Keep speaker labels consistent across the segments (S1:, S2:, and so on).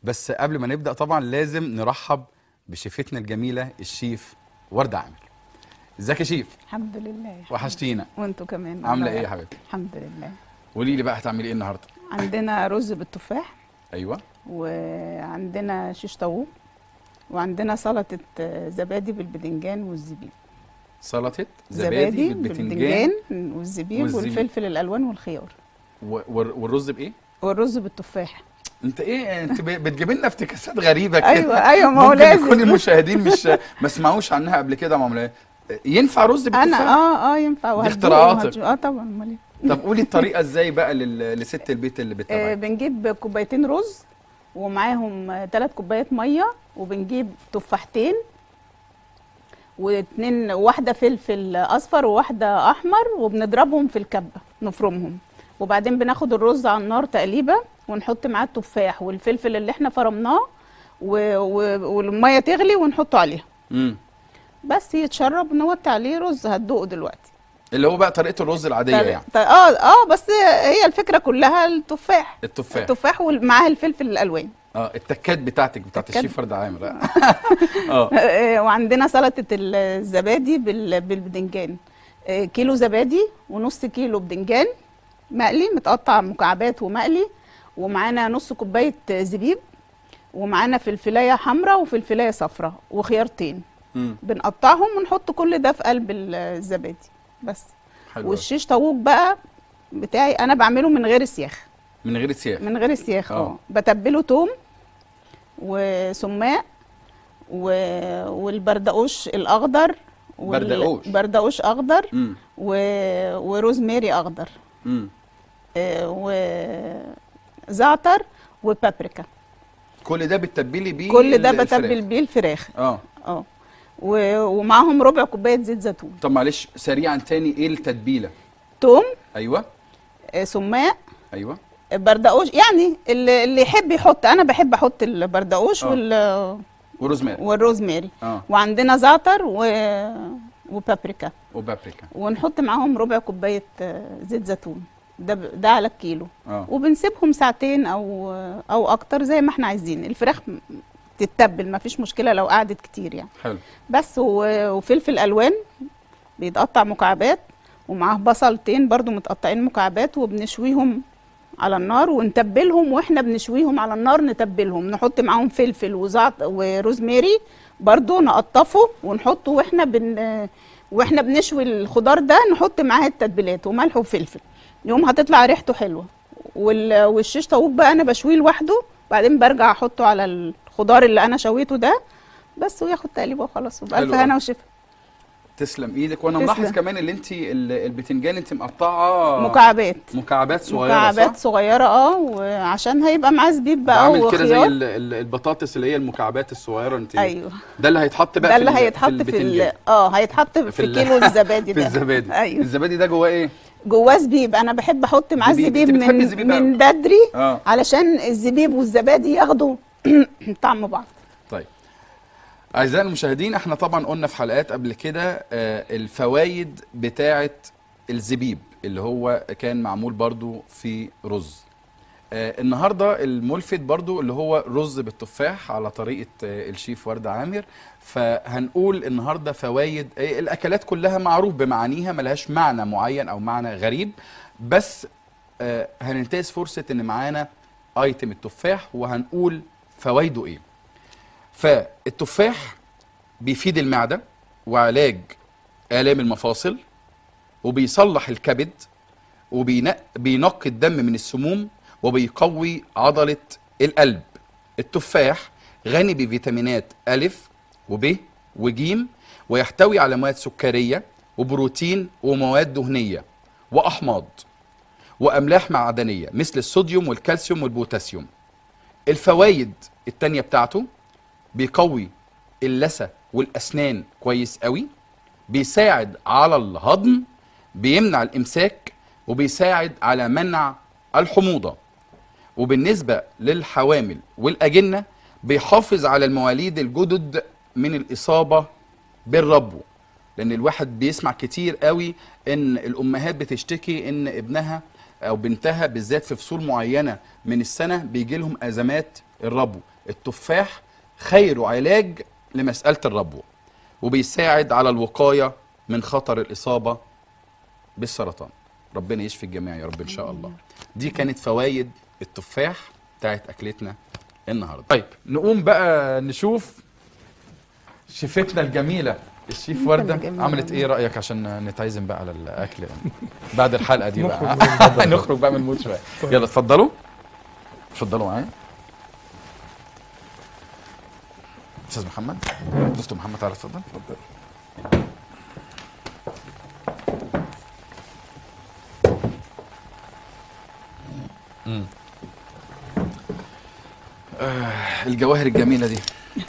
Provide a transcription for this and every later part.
S1: بس قبل ما نبدا طبعا لازم نرحب بشيفتنا الجميله الشيف ورده عامر ازيك يا شيف
S2: الحمد لله يا حبيبي.
S1: وحشتينا
S2: وانتوا كمان
S1: عامله
S2: والله.
S1: ايه يا حبيبتي
S2: الحمد لله
S1: قولي لي بقى هتعملي ايه النهارده
S2: عندنا رز بالتفاح
S1: ايوه
S2: وعندنا شيش طاووق وعندنا سلطه آه، زبادي بالبدنجان والزبيب
S1: سلطه زبادي بالبتنجان
S2: والزبيب
S1: والزبيب.
S2: والفلفل الالوان والخيار
S1: و- وال- والرز بايه
S2: والرز بالتفاح
S1: انت ايه انت ب- بتجيبي لنا افتكاسات غريبه كده
S2: ايوه ايوه ما هو
S1: ممكن
S2: لازم
S1: يكون المشاهدين مش ما سمعوش عنها قبل كده يا ماملا ينفع رز بالتفاح
S2: انا اه اه ينفع وهتدوقوا
S1: اختراعاتك.
S2: وهتشوفوا. اه طبعا امال ايه
S1: طب قولي الطريقه ازاي بقى لل- لست البيت اللي
S2: آه
S1: بتتابعك
S2: بنجيب كوبايتين رز ومعاهم ثلاث كوبايات ميه وبنجيب تفاحتين واتنين واحده فلفل اصفر وواحده احمر وبنضربهم في الكبه نفرمهم وبعدين بناخد الرز على النار تقليبه ونحط معاه التفاح والفلفل اللي احنا فرمناه و... و... والميه تغلي ونحطه عليها
S1: امم
S2: بس يتشرب نوطي عليه رز هتدوقه دلوقتي
S1: اللي هو بقى طريقه الرز العاديه
S2: طر-
S1: يعني
S2: ط- اه اه بس هي الفكره كلها التفاح
S1: التفاح
S2: التفاح ومعاه الفلفل الالوان
S1: اه التكات بتاعتك بتاعت
S2: التكات.
S1: الشيف ورده عامر آه. اه
S2: آه، وعندنا سلطه الزبادي بال- بالبدنجان آه، كيلو زبادي ونص كيلو بدنجان مقلي متقطع مكعبات ومقلي ومعانا نص كوبايه زبيب ومعانا فلفلايه حمراء وفلفلايه صفراء وخيارتين
S1: امم
S2: بنقطعهم ونحط كل ده في قلب الزبادي بس
S1: حلو أوي.
S2: والشيش طاووق بقى بتاعي انا بعمله من غير سياخ
S1: من غير السياخ
S2: من غير السياخ
S1: آه.
S2: اه بتبله توم وسماق و... والبردقوش الاخضر
S1: بردقوش.
S2: بردقوش اخضر
S1: امم
S2: و... وروزماري اخضر
S1: امم
S2: آه، وزعتر وبابريكا
S1: كل ده بتتبلي بيه
S2: كل ده
S1: ال- الفراخ.
S2: بتبل بيه الفراخ
S1: اه
S2: اه و... ومعاهم ربع كوبايه زيت زيتون
S1: طب معلش سريعا تاني ايه التتبيله
S2: توم
S1: ايوه
S2: آه، سماق
S1: ايوه
S2: بردقوش يعني اللي اللي يحب يحط انا بحب احط البردقوش
S1: آه.
S2: وال...
S1: وروزماري
S2: والروزماري
S1: اه
S2: وعندنا زعتر و... وبابريكا
S1: وبابريكا
S2: ونحط معاهم ربع كوبايه آه، زيت زيتون ده ب... ده على الكيلو
S1: اه
S2: وبنسيبهم ساعتين او او اكتر زي ما احنا عايزين الفراخ م- تتبل ما فيش مشكله لو قعدت كتير يعني
S1: حلو
S2: بس و... وفلفل الوان بيتقطع مكعبات ومعاه بصلتين برضو متقطعين مكعبات وبنشويهم على النار ونتبلهم واحنا بنشويهم على النار نتبلهم نحط معاهم فلفل وزعت وروزماري برضو نقطفه ونحطه واحنا بن واحنا بنشوي الخضار ده نحط معاه التتبيلات وملح وفلفل يوم هتطلع ريحته حلوه وال... والشيش طاووق بقى انا بشويه لوحده بعدين برجع احطه على الخضار اللي انا شويته ده بس وياخد تقليبه وخلاص وبألف
S1: حلو
S2: هنا
S1: أوي.
S2: وشفا
S1: تسلم ايدك وانا
S2: تسلم.
S1: ملاحظ كمان اللي انت ال- البتنجان انت مقطعه
S2: مكعبات
S1: مكعبات صغيره
S2: مكعبات
S1: صح؟
S2: صغيره اه وعشان هيبقى معاه زبيب بقى
S1: عامل كده زي
S2: وخيار
S1: ال- ال- البطاطس اللي هي المكعبات الصغيره انت
S2: ايوه
S1: ده اللي هيتحط بقى
S2: ده
S1: في
S2: اللي
S1: ال-
S2: هيتحط في
S1: البتنجان.
S2: ال- اه هيتحط في,
S1: في ال-
S2: كيلو الزبادي
S1: في
S2: ده
S1: الزبادي
S2: ايوه
S1: الزبادي ده جواه ايه
S2: جواه زبيب انا بحب احط معاه
S1: زبيب.
S2: الزبيب
S1: أنت بتحبي
S2: من
S1: الزبيب أوي.
S2: من بدري
S1: اه
S2: علشان الزبيب والزبادي ياخدوا طعم بعض
S1: طيب اعزائي المشاهدين احنا طبعا قلنا في حلقات قبل كده آه، الفوائد بتاعه الزبيب اللي هو كان معمول برضو في رز آه، النهارده الملفت برضو اللي هو رز بالتفاح على طريقه آه، الشيف ورده عامر فهنقول النهارده فوائد آه، الاكلات كلها معروف بمعانيها ملهاش معنى معين او معنى غريب بس آه، هننتهز فرصه ان معانا ايتم التفاح وهنقول فوائده ايه فالتفاح بيفيد المعدة وعلاج آلام المفاصل وبيصلح الكبد وبينقي الدم من السموم وبيقوي عضلة القلب التفاح غني بفيتامينات ألف وب وجيم ويحتوي على مواد سكرية وبروتين ومواد دهنية وأحماض وأملاح معدنية مثل الصوديوم والكالسيوم والبوتاسيوم الفوائد التانية بتاعته بيقوي اللثة والأسنان كويس قوي بيساعد على الهضم بيمنع الإمساك وبيساعد على منع الحموضة وبالنسبة للحوامل والأجنة بيحافظ على المواليد الجدد من الإصابة بالربو لأن الواحد بيسمع كتير قوي إن الأمهات بتشتكي إن ابنها أو بنتها بالذات في فصول معينة من السنة بيجي لهم أزمات الربو التفاح خير علاج لمساله الربو وبيساعد على الوقايه من خطر الاصابه بالسرطان ربنا يشفي الجميع يا رب ان شاء الله دي كانت فوائد التفاح بتاعت اكلتنا النهارده طيب نقوم بقى نشوف شيفتنا الجميله الشيف
S2: انت
S1: ورده
S2: اللي جميل
S1: عملت
S2: والله.
S1: ايه رايك عشان نتعزم بقى على الاكل بعد الحلقه دي بقى
S3: نخرج من الموضوع.
S1: نخرج بقى من المود شويه يلا اتفضلوا اتفضلوا معايا استاذ محمد دكتور محمد تعالى اتفضل اتفضل مم. آه، الجواهر الجميله دي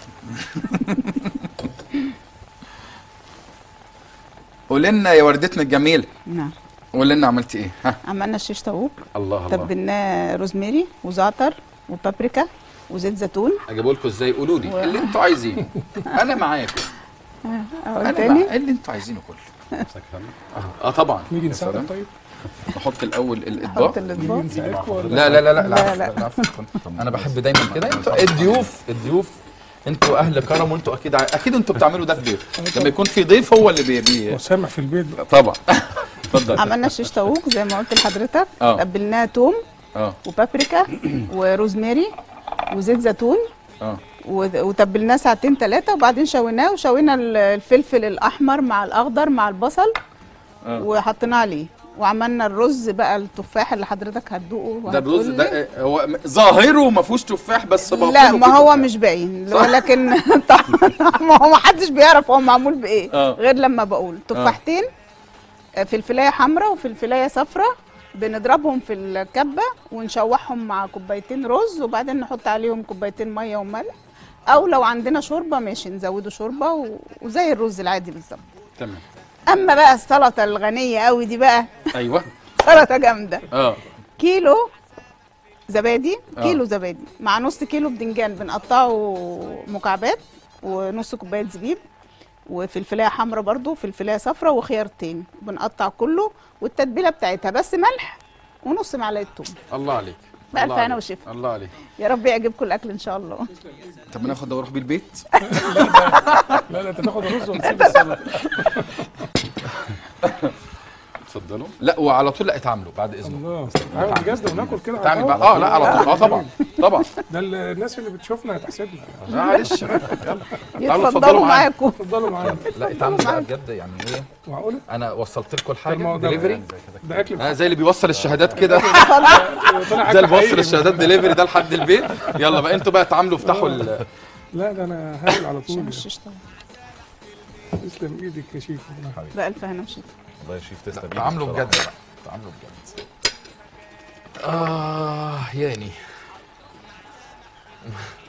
S1: قولي لنا يا وردتنا الجميله
S2: نعم
S1: قولي لنا عملتي ايه ها
S2: عملنا الشيش طاووق
S1: الله الله
S2: تبلناه روزماري وزعتر وبابريكا وزيت زيتون
S1: اجيبه لكم ازاي قولوا لي
S2: و-
S1: اللي انتوا عايزينه انا معاكم
S2: اهو
S1: انا
S2: تاني
S1: مع اللي انتوا عايزينه كله اه طبعا
S3: نيجي
S1: يا
S3: نساعدك
S1: سلام.
S3: طيب
S1: نحط الاول
S2: حط
S1: الاطباق
S3: نيجي
S2: الاطباق
S3: نساعدكم ولا
S1: لا لا لا لا,
S2: لا،
S1: لا,
S2: لا.
S1: لا. انا بحب دايما كده انتوا الضيوف الضيوف انتوا اهل كرم وانتوا اكيد ع- اكيد انتوا بتعملوا ده في بيت لما يكون في ضيف هو اللي بي, بي...
S3: وسامع في البيت بقى
S1: طبعا اتفضل
S2: عملنا الشيش طاووق زي ما قلت لحضرتك
S1: اه.
S2: تبلناه توم
S1: اه
S2: وبابريكا وروزماري وزيت زيتون
S1: اه
S2: و- وتبلناه ساعتين ثلاثة وبعدين شويناه وشوينا ال- الفلفل الأحمر مع الأخضر مع البصل
S1: اه
S2: وحطيناه عليه وعملنا الرز بقى التفاح اللي حضرتك هتدوقه
S1: ده الرز
S2: وهتقول
S1: ده
S2: لي.
S1: آه، هو م- ظاهره ما فيهوش تفاح بس باطنه
S2: لا ما
S1: فيه
S2: هو
S1: تفاح.
S2: مش باين ولكن طبعا ما هو ما حدش بيعرف هو معمول بايه
S1: اه.
S2: غير لما بقول تفاحتين فلفلايه حمراء وفلفلايه صفراء بنضربهم في الكبه ونشوحهم مع كوبايتين رز وبعدين نحط عليهم كوبايتين ميه وملح او لو عندنا شوربه ماشي نزوده شوربه و- وزي الرز العادي بالظبط
S1: تمام
S2: اما بقى السلطه الغنيه قوي دي بقى
S1: ايوه
S2: سلطه جامده
S1: اه
S2: كيلو زبادي
S1: آه.
S2: كيلو زبادي مع نص كيلو بدنجان بنقطعه مكعبات ونص كوبايه زبيب وفلفلايه حمراء برضو وفلفلايه صفراء وخيارتين بنقطع كله والتتبيله بتاعتها بس ملح ونص معلقه توم
S1: الله عليك
S2: بألف
S1: الله
S2: هنا
S1: عليك.
S2: وشفا.
S1: الله عليك
S2: يا رب يعجبكم الاكل ان شاء الله
S1: طب ناخد ده واروح بيه البيت
S3: لا لا انت تاخد الرز ونسيب السلطه
S1: اتفضلوا لا وعلى طول لا اتعاملوا بعد اذنك
S3: الله تعالوا بجد وناكل كده على
S1: اتعامل
S3: الهوا.
S1: بقى اه لا على طول اه طبعا طبعا
S3: ده ال- الناس اللي بتشوفنا هتحسدنا
S1: معلش يلا تعالوا اتفضلوا
S2: يتفضلوا
S1: معايا.
S2: معاكم
S3: اتفضلوا معانا
S1: لا اتعاملوا بقى بجد يعني ايه
S3: معقوله
S1: انا وصلت لكم
S3: طب ما
S1: الحاجه
S3: هو ده-
S1: دليفري
S3: ده اكل
S1: انا زي اللي بيوصل الشهادات كده
S3: طلع
S1: ده
S3: اكل
S1: اللي بيوصل
S3: حقيقي.
S1: الشهادات دليفري ده لحد البيت يلا بقى انتوا بقى اتعاملوا افتحوا ال-
S3: لا ده انا هاكل على طول
S2: عشان
S3: يعني.
S2: الشيش طبعا
S3: تسلم ايدك يا شيف والله.
S2: بألف هنا وشفا
S4: الله يشفيك تسلم
S1: تعاملوا
S4: إيدك
S1: بجد
S4: بصراحة.
S1: بقى تعاملوا بجد اه يعني